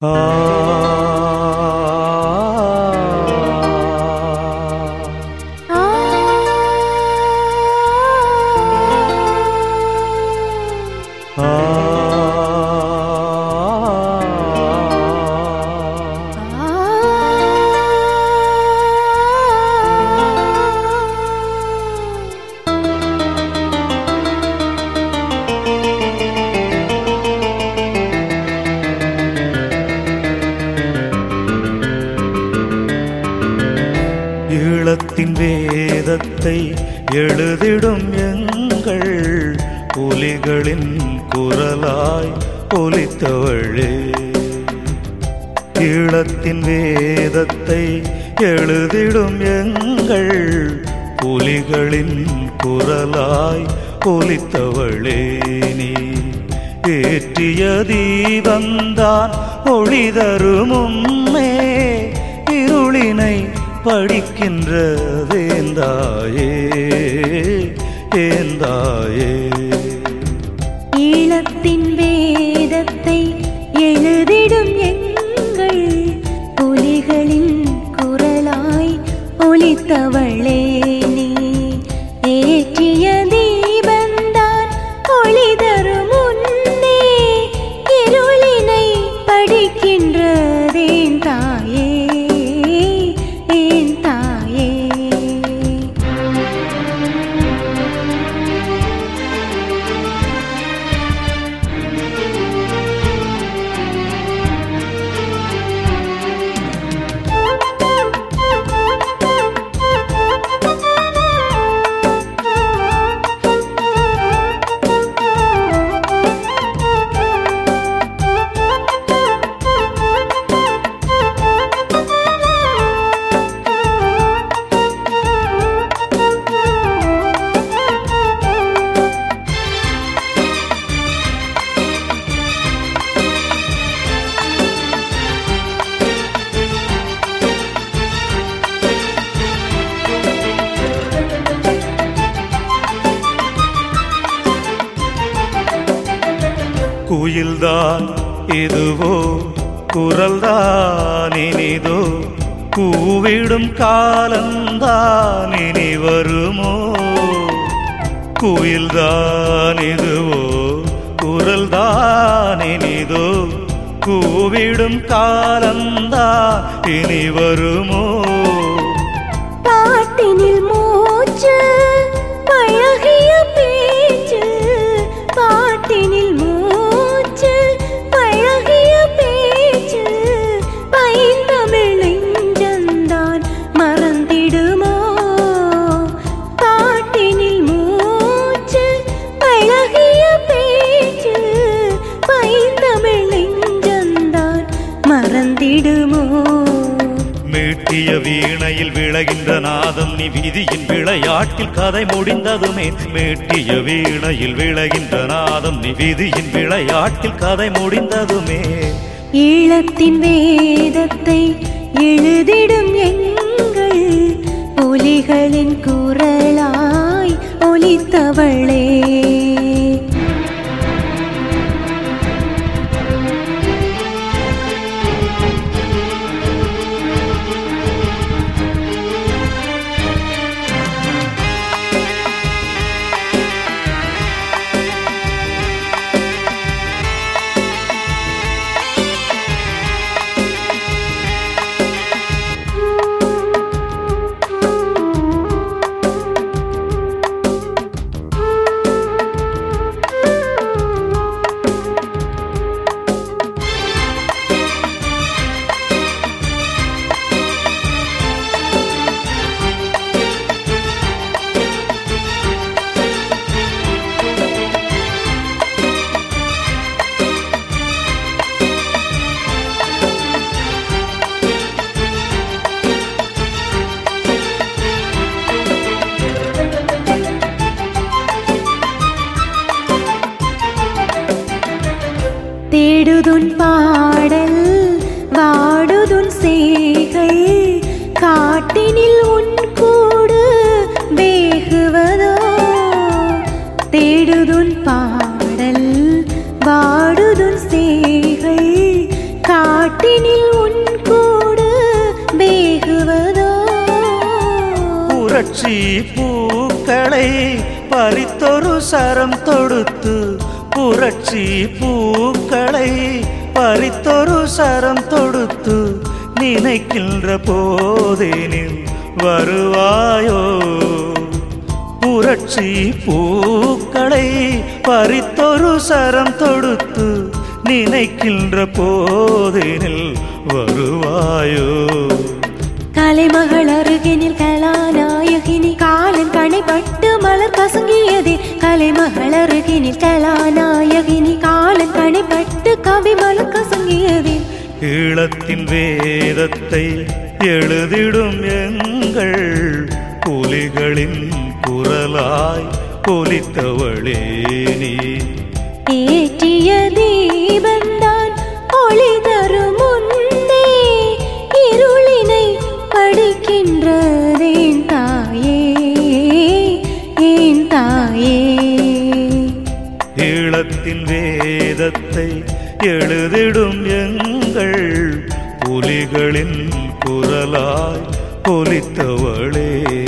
ஈழத்தின் வேதத்தை எழுதிடும் எங்கள் புலிகளின் குரலாய் ஒலித்தவளே ஈழத்தின் வேதத்தை எழுதிடும் எங்கள் புலிகளின் குரலாய் ஒலித்தவளே நீ ஏற்றிய தீபந்தான் ஒளி தரும் உண்மே இருளினை படிக்கின்ற வேந்தாயே ஏந்தாயே ஈழத்தின் வேதத்தை எழுதிடும் எங்கள் புலிகளின் குரலாய் ஒலித்தவளே நீ ஏற்றிய தீபந்தான் ஒளி தரும் முன்னே இருளினை படிக்கின்றதேன் தாயே ஏன் தாயே குயில்தான் இதுவோ குரல்தான் இனிதோ கூவிடும் காலந்தான் இனி வருமோ குயில்தான் இதுவோ குரல்தான் இனிதோ கூவிடும் காலந்தான் இனி வருமோ பாட்டினில் மூச்சு பழகிய பேச்சு பாட்டினில் மூச்சு பழகிய பேச்சு பைந்தமிழ் நெஞ்சந்தான் மறந்திடுமோ பாட்டினில் மூச்சு பழகிய பேச்சு பைந்தமிழ் நெஞ்சந்தான் மறந்திடுமோ மீட்டிய வீணையில் விளைகின்ற நாதம் நீ விதியின் விளையாட்டில் கதை முடிந்ததுமே மீட்டிய வீணையில் விளைகின்ற நாதம் நீ விதியின் விளையாட்டில் கதை முடிந்ததுமே ஈழத்தின் வேதத்தை எழுதிடும் எங்கள் புலிகளின் குரலாய் ஒலித்தவளே புரட்சி பூக்களை பறித்தொரு சரம் தொடுத்து புரட்சி பூக்களை பறித்தொரு சரம் தொடுத்து நினைக்கின்ற போதேனில் வருவாயோ புரட்சி பூக்களை பறித்தொரு சரம் தொடுத்து நினைக்கின்ற போதேனில் வருவாயோ கலைமகள் அருகினில் கலாநாயகினி காலன் கணைப்பட்டு மலர் கசங்கியதே கலைமகள் அருகினில் கலாநாயகினி காலன் கணைப்பட்டு கவி மலர் கசங்கியதே ஈழத்தின் வேதத்தை எழுதிடும் எங்கள் புலிகளின் குரலாய் ஒலித்தவளே நீ ஏற்றிய தீபந்தான் ஒளி தரும் முன்னே இருளினை படிக்கின்றதேன் தாயே ஏன் தாயே ஈழத்தின் வேதத்தை எழுதிடும் எங்கள் புலிகளின் குரலாய் ஒலித்தவளே